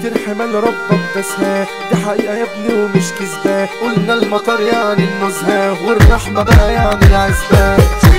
كتير حمال ربك دسها دي حقيقة يا ابني ومش كذبة قلنا المطر يعني النزهة والرحمة بقى يعني العزبة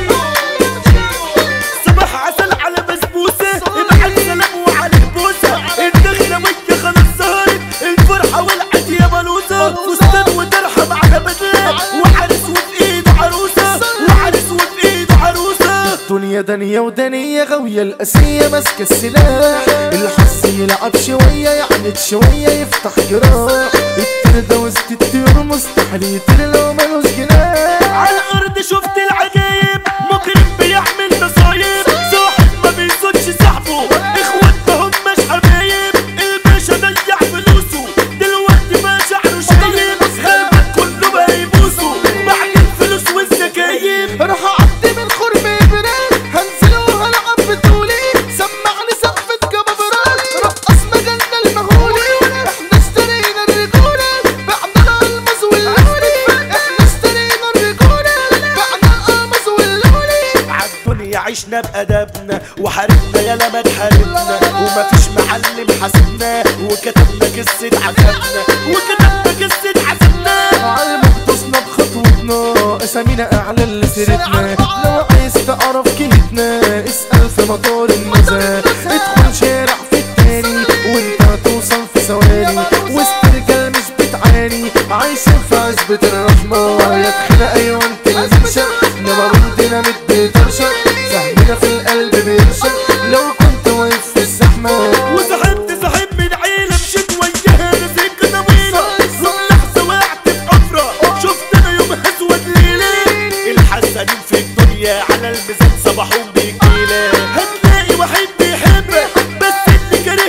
صباح عسل على بسبوسة ابعت سلام وعلى بوسة الدخلة ويا خلاص ظهرت الفرحة ولعت يا بلوسة فستان وطرحة مع بدلة وعرس وفي ايده عروسة وعرس وفي ايده عروسة الدنيا دنيا ودنيا غاوية القاسية ماسكة السلاح الحظ يلعب شوية يعند شوية يفتح جراح الطير ده وسط الطيور مستحيل يطير لو ملوش جناح على الارض شفت العجايب مجرم بيعمل مصايب صاحب ما بيصونش صاحبه اخوات ما هماش حبايب الباشا ضيع فلوسه دلوقتي ما شعره شايب قلبك كله بقى يبوسه بعد الفلوس والزكايب راح اعدي من خرم براد هنزل وهلعب بطولي سمعني سقفة كبابرات رقص مجالنا المهولي احنا اشترينا الرجولة بعنا الالماس واللولي احنا اشترينا الرجولة بعنا الالماس واللولي عالدنيا عشنا بأدبنا وحاربنا يالا ما تحاربنا ومفيش معلم حاسبنا وكتبنا قصة عذابنا وكتبنا قصة عذابنا علمك تصنع بخطوتنا اسامينا اعلى اللي سيرتنا لو عايز تعرف كيتنا اسأل في مطار النزاة ادخل شارع في التاني وانت هتوصل في ثواني وسط رجال مش بتعاني عايشين في عزبة الرحمة يا تخنق ايوه انت لازم شق انما بنتنا متبترشق سهمنا في القلب بيرشق لو كنت واقف في الزحمة وصاحبت صاحب من عيلة مشيت وياها رزق طويلة ثم لحظة وقعت في حفرة شفت انا يوم اسود ليلة الحسنين في الدنيا على الميزان صباحهم بيجيلة هتلاقي واحد بيحبك بس اللي كاره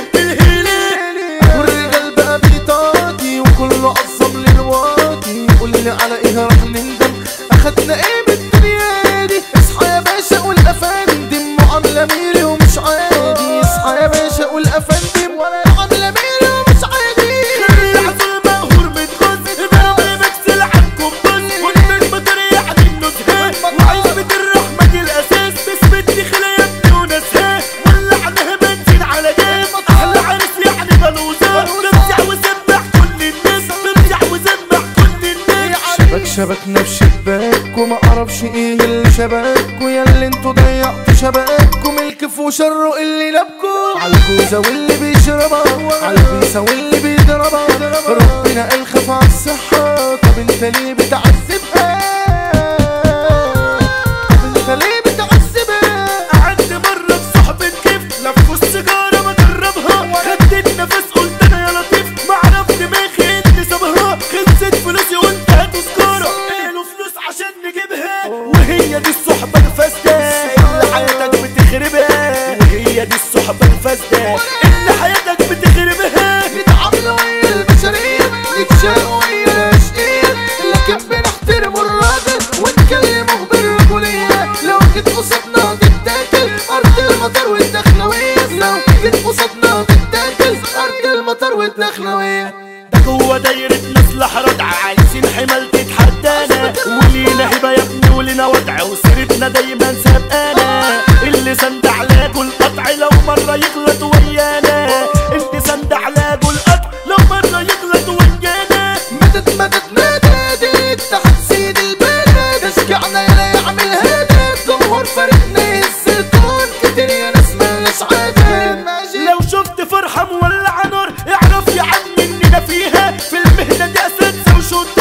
بالهيلة والرجال بقى بيطاطي وكله عصم للواطي قول لي على ايه راح نندم اخدنا ايه من الدنيا دي اصحى يا باشا قول افندم معامله ميري ومش عادي اصحى يا باشا قول افندم معامله ميري ومش عادي العسل مقهور متغز ضرب مكسل عنكم بس وانت المطر يعني النزهة وعزبة الرحمة دي الأساس بسمة خلا يا ابني وناسها ولعناها بنزين على جيب أحلى عرس يعني بلوزة ترجع وسمع كل الناس ترجع وسمع كل الناس شبك شبكنا في شباك وما اعرفش ايه اللي شبك ويا اللي انتوا ضيعتوا شبككم الكف وشره اللي نبكوا عالجوزة واللي بيشربها عالبيسة واللي بيضربها ربنا قال خاف على الصحة طب انت ليه بتعذبها طب انت ليه بتعذبها قعدت مرة في صحبة كيف لفوا السيجارة ما جربها خدت النفس قلت انا يا لطيف ما عرفت دماغي اللي سابها خلصت فلوسي قلت هاتوا سجارة قالوا فلوس عشان نجيبها وهي دي الصحبة الفاسدة اللي حياتك بتخربها وهي دي الصحبة الفاسدة اللي حياتك بتخربها نتعاملوا ويا البشرية نتشاقوا ويا الاشقية لكن بنحترم الراجل ونكلمه بالرجولية لو جيت قصادنا تتاكل أرض المطر والدخلوية لو جيت قصادنا تتاكل أرض المطر والدخلوية ده جوه دايرة مصلحة ردعة عايزين حمال تتحدانا ولينا هبة يا ابني ولينا وضع وسيرتنا دايما سابقانا اللي سند علاجه القطع لو مرة يغلط ويانا اللي سند علاجه القطع لو مرة يغلط ويانا مدد مدد مدد تحت سيد البلد اشجعنا يلا يعمل هدف جمهور فريقنا يهز الكون كتير يا ناس مالناش عدد لو شفت فرحة مولعة نار اعرف يا عم اننا فيها في المهنة دي اساتذة وشطار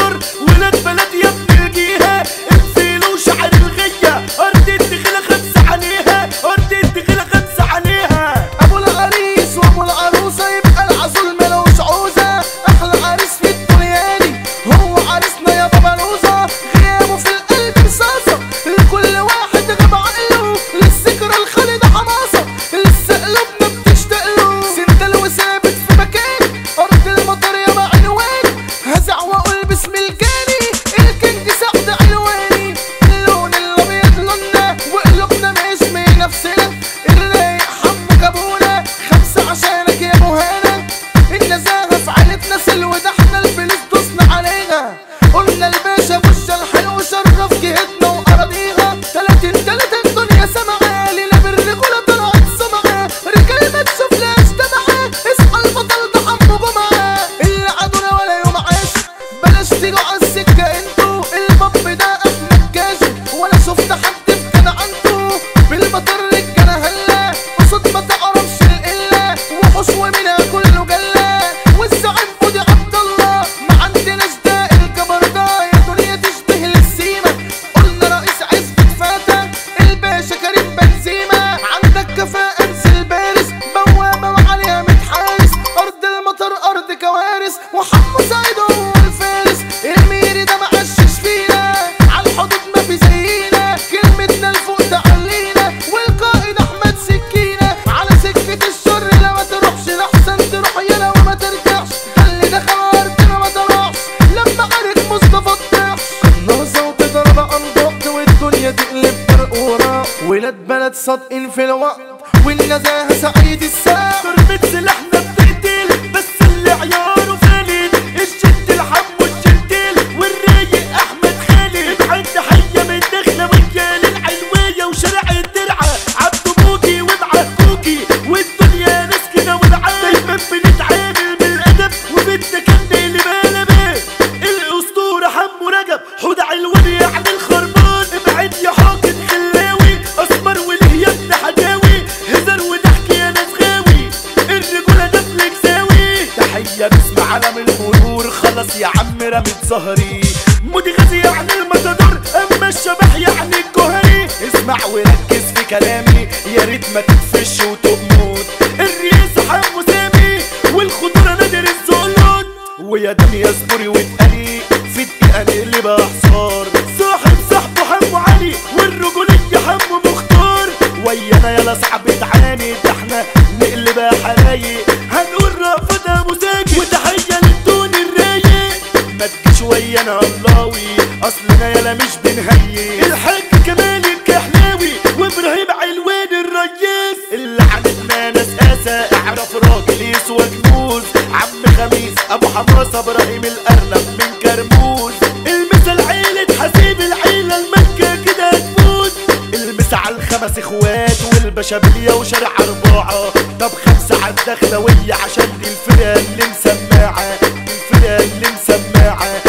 صادقين في الوقت والنزاهة سعيد الساعة ضربة سلاحنا بتقتل بس اللي عياره فالد الجد الحم والجدل والرايق احمد خالد ابعد تحية من دخلوية للعلوية وشارع الدرعة عبده بوكي ومعاه كوكي والدنيا ناس كده ودعاء دايما بنتعامل بالادب وبالتكني لمالبه الاسطورة حمو رجب حود علوان يعني الخربان ابعد يا حاقد خلاوي اسمر وله يا ابن حجاوي هزار وضحك يا ناس غاوي الرجولة دفلك ساوي تحية باسم علم المرور خلاص يا عم رمت ظهري مودي غازي يعني المتدور اما الشبح يعني الجهري اسمع وركز في كلامي يا ريت ما تتفش وتموت الرئيس حمو سامي والخطورة نادر الزولون ويا دم يصبري واتقلي في الدقيقة نقلب حصار صاحب صاحبه حمو علي والرجولية حمو مختار ويانا يلا صعب تعاني ده احنا نقلبها حرايق هنقول رافض ابو ساجد وتحية للدون الرايق ما تجيش ويانا اللهوي اصلنا يلا مش بنهيس الحاج كمال الكحلاوي وابراهيم علوان الريس اللي عندنا ناس اسى اعرف راجل يسوى كنوز عم خميس ابو حماسه ابراهيم الارنب من كرموز المثل عيلة حسيب العيلة المكة كده تفوز المس على الخمس اخوات والبشابية وشارع اربعة طب خمسة على الدخلوية عشان دي الفرقة اللي مسماعة الفرقة اللي مسماعة